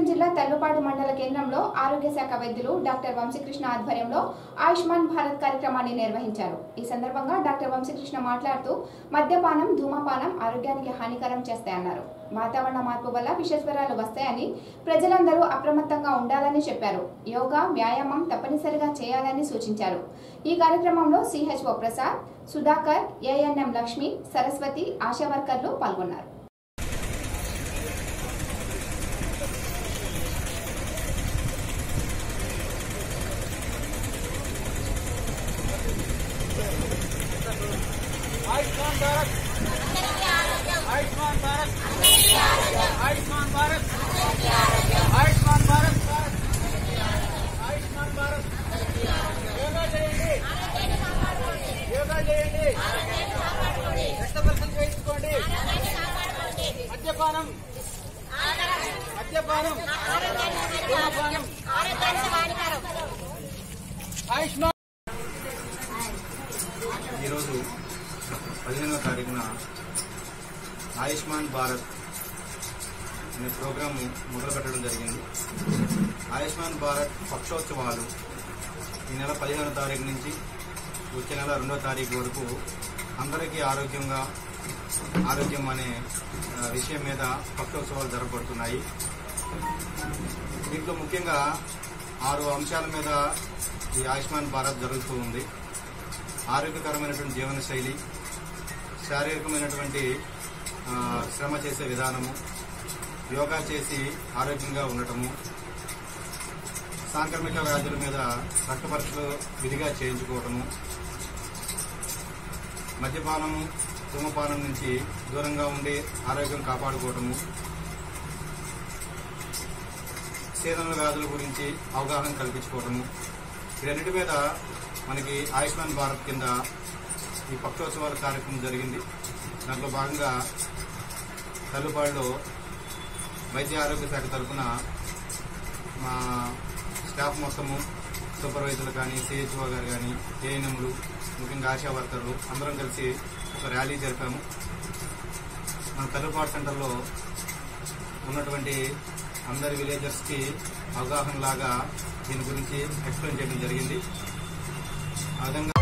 జిల్లా తల్లుపాడు మండల కేంద్రంలో ఆరోగ్య శాఖ వైద్యులు డాక్టర్ వంశీకృష్ణ ఆధ్వర్యంలో ఆయుష్మాన్ భారత్ కార్యక్రమాన్ని నిర్వహించారు ఈ సందర్భంగా డాక్టర్ వంశీకృష్ణ మాట్లాడుతూ మద్యపానం ధూమపానం ఆరోగ్యానికి హానికరం చేస్తాయన్నారు వాతావరణ మార్పు వల్ల విషజ్వరాలు వస్తాయని ప్రజలందరూ అప్రమత్తంగా ఉండాలని చెప్పారు యోగా వ్యాయామం తప్పనిసరిగా చేయాలని సూచించారు ఈ కార్యక్రమంలో సిహెచ్ఓ ప్రసాద్ సుధాకర్ ఏఎన్ఎం లక్ష్మి సరస్వతి ఆశా వర్కర్లు పాల్గొన్నారు आयुष्मान भारत आयुष्मान भारत आयुष्मान भारत आयुष्मान भारत आयुष्मान भारत యోగా చేయండి యోగా చేయండి రక్త పరీక్షలు చేయించుకోండి మద్యపానం మద్యపానం ధూమపానం ఆయుష్మాన్ ఈరోజు పదిహేనవ తారీఖున ఆయుష్మాన్ భారత్ అనే ప్రోగ్రాము మొదలు పెట్టడం జరిగింది ఆయుష్మాన్ భారత్ పక్షోత్సవాలు ఈ నెల పదిహేనవ తారీఖు నుంచి వచ్చే నెల రెండవ తారీఖు వరకు అందరికీ ఆరోగ్యంగా ఆరోగ్యం అనే ఆ, విషయం మీద పక్షోత్సవాలు జరగబడుతున్నాయి దీంట్లో ముఖ్యంగా ఆరు అంశాల మీద ఈ ఆయుష్మాన్ భారత్ జరుగుతూ ఉంది ఆరోగ్యకరమైనటువంటి జీవన శైలి శారీరకమైనటువంటి ఆ, శ్రమ చేసే విధానము యోగా చేసి ఆరోగ్యంగా ఉండటము సాంక్రమిక వ్యాధుల మీద రక్త పరీక్షలు విధిగా చేయించుకోవటము మద్యపానము ధూమపానం నుంచి దూరంగా ఉండి ఆరోగ్యం కాపాడుకోవటము సీజనల్ వ్యాధుల గురించి అవగాహన కల్పించుకోవటము వీటన్నిటి మీద మనకి ఆయుష్మాన్ భారత్ కింద ఈ పక్షోత్సవాల కార్యక్రమం జరిగింది దాంట్లో భాగంగా తల్లుపాడులో వైద్య ఆరోగ్య శాఖ తరఫున మా స్టాఫ్ మొత్తము సూపర్వైజర్లు కానీ సిహెచ్ఓ గారు కానీ ఏఎన్ఎంలు ముఖ్యంగా ఆశా వర్కర్లు అందరం కలిసి ఒక ర్యాలీ జరిపాము మన తల్లుపాడు సెంటర్లో ఉన్నటువంటి అందరి విలేజర్స్కి అవగాహన లాగా దీని గురించి ఎక్స్ప్లెయిన్ చేయడం జరిగింది ఆ విధంగా